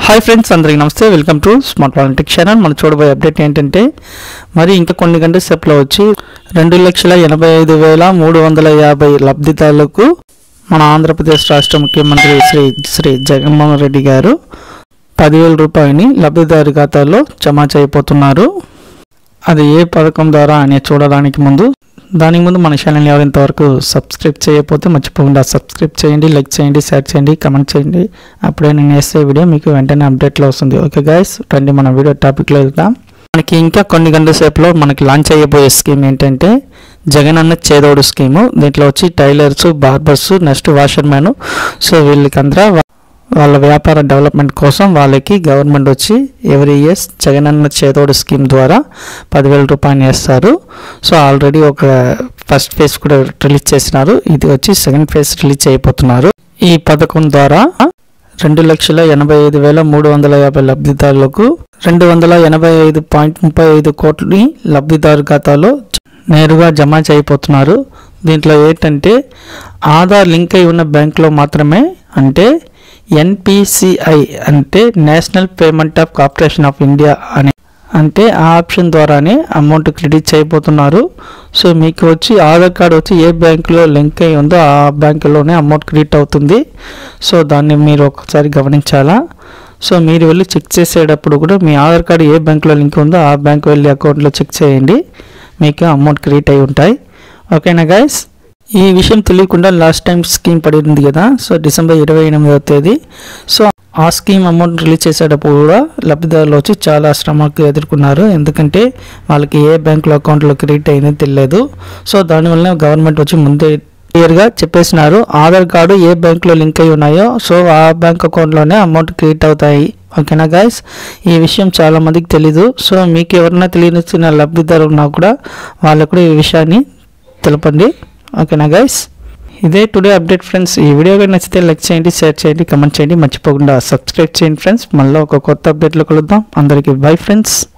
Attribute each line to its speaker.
Speaker 1: hi friends అందరికీ నమస్తే welcome to smart politics channel మనం చూడబోయే అప్డేట్ ఏంటంటే మరి ఇంకా కొన్ని గంటల సేపులో వచ్చి రెండు లక్షల ఎనభై ఐదు వేల మూడు వందల యాభై లబ్ధిదారులకు మన ఆంధ్రప్రదేశ్ రాష్ట్ర ముఖ్యమంత్రి శ్రీ శ్రీ జగన్మోహన్ రెడ్డి గారు పదివేల రూపాయలని లబ్ధిదారు ఖాతాలో జమ చేయబోతున్నారు అది ఏ పథకం ద్వారా అని చూడడానికి ముందు దానికి ముందు మన ఛానల్ ఎవరు వరకు సబ్స్క్రైబ్ చేయకపోతే మర్చిపోకుండా సబ్స్క్రైబ్ చేయండి లైక్ చేయండి షేర్ చేయండి కమెంట్ చేయండి అప్పుడే నేను వేసే వీడియో మీకు వెంటనే అప్డేట్లో వస్తుంది ఓకే గైస్ రండి మన వీడియో టాపిక్లో వెళ్దాం మనకి ఇంకా కొన్ని గంటల సేపులో మనకి లాంచ్ అయ్యబోయే స్కీమ్ ఏంటంటే జగన్ అన్న చేదోడు స్కీము దీంట్లో వచ్చి tailors barbers next washerman so వీళ్ళకి అందరూ వాళ్ళ వ్యాపార డెవలప్మెంట్ కోసం వాళ్ళకి గవర్నమెంట్ వచ్చి ఎవ్రీ ఇయర్స్ జగనన్న చేదోడు స్కీమ్ ద్వారా పదివేల రూపాయలు వేస్తారు సో ఆల్రెడీ ఒక ఫస్ట్ ఫేజ్ కూడా రిలీజ్ చేసినారు ఇది వచ్చి సెకండ్ ఫేజ్ రిలీజ్ అయిపోతున్నారు ఈ పథకం ద్వారా రెండు లక్షల ఎనభై ఐదు వేల మూడు వందల యాభై లబ్ధిదారులకు రెండు వందల ఎనభై ఐదు పాయింట్ ముప్పై ఐదు కోట్లని లబ్ధిదారు ఖాతాలో నేరుగా జమ చేయబోతున్నారు దీంట్లో ఏంటంటే ఆధార్ లింక్ అయి ఉన్న బ్యాంకులో మాత్రమే అంటే ఎన్పిసిఐ అంటే national payment of corporation of India అని అంటే ఆ ఆప్షన్ ద్వారానే అమౌంట్ క్రెడిట్ చేయబోతున్నారు సో మీకు వచ్చి ఆధార్ కార్డు వచ్చి ఏ బ్యాంకులో లింక్ అయి ఉందో ఆ బ్యాంకులోనే అమౌంట్ క్రెడిట్ అవుతుంది సో దాన్ని మీరు ఒకసారి గమనించాలా సో మీరు వెళ్ళి చెక్ చేసేటప్పుడు కూడా మీ ఆధార్ కార్డు ఏ బ్యాంకులో లింక్ ఉందో ఆ బ్యాంకు వెళ్ళి అకౌంట్లో చెక్ చేయండి మీకు అమౌంట్ క్రెడిట్ అయి ఉంటాయి ఓకేనా గైస్ ఈ విషయం తెలియకుండా లాస్ట్ టైం స్కీమ్ పడింది కదా సో డిసెంబర్ ఇరవై ఎనిమిదవ తేదీ సో ఆ స్కీమ్ అమౌంట్ రిలీజ్ చేసేటప్పుడు కూడా లబ్ధిదారులు వచ్చి చాలా శ్రమకు ఎదుర్కొన్నారు ఎందుకంటే వాళ్ళకి ఏ బ్యాంకులో అకౌంట్లో క్రెడిట్ అయిందో తెలియదు సో దానివల్ల గవర్నమెంట్ వచ్చి ముందే క్లియర్గా చెప్పేసినారు ఆధార్ కార్డు ఏ బ్యాంకులో లింక్ అయి ఉన్నాయో సో ఆ బ్యాంక్ అకౌంట్లోనే అమౌంట్ క్రెడిట్ అవుతాయి ఓకేనా గాయస్ ఈ విషయం చాలా మందికి తెలీదు సో మీకు ఎవరైనా తెలియనిచ్చిన లబ్ధిదారు ఉన్నా కూడా వాళ్ళకు కూడా ఈ విషయాన్ని తెలపండి ఓకేనా గైస్ ఇదే టుడే అప్డేట్ ఫ్రెండ్స్ ఈ వీడియో కానీ నచ్చితే లైక్ చేయండి షేర్ చేయండి కమెంట్ చేయండి మర్చిపోకుండా సబ్స్క్రైబ్ చేయండి ఫ్రెండ్స్ మళ్ళీ ఒక కొత్త అప్డేట్లో కలుద్దాం అందరికీ బై ఫ్రెండ్స్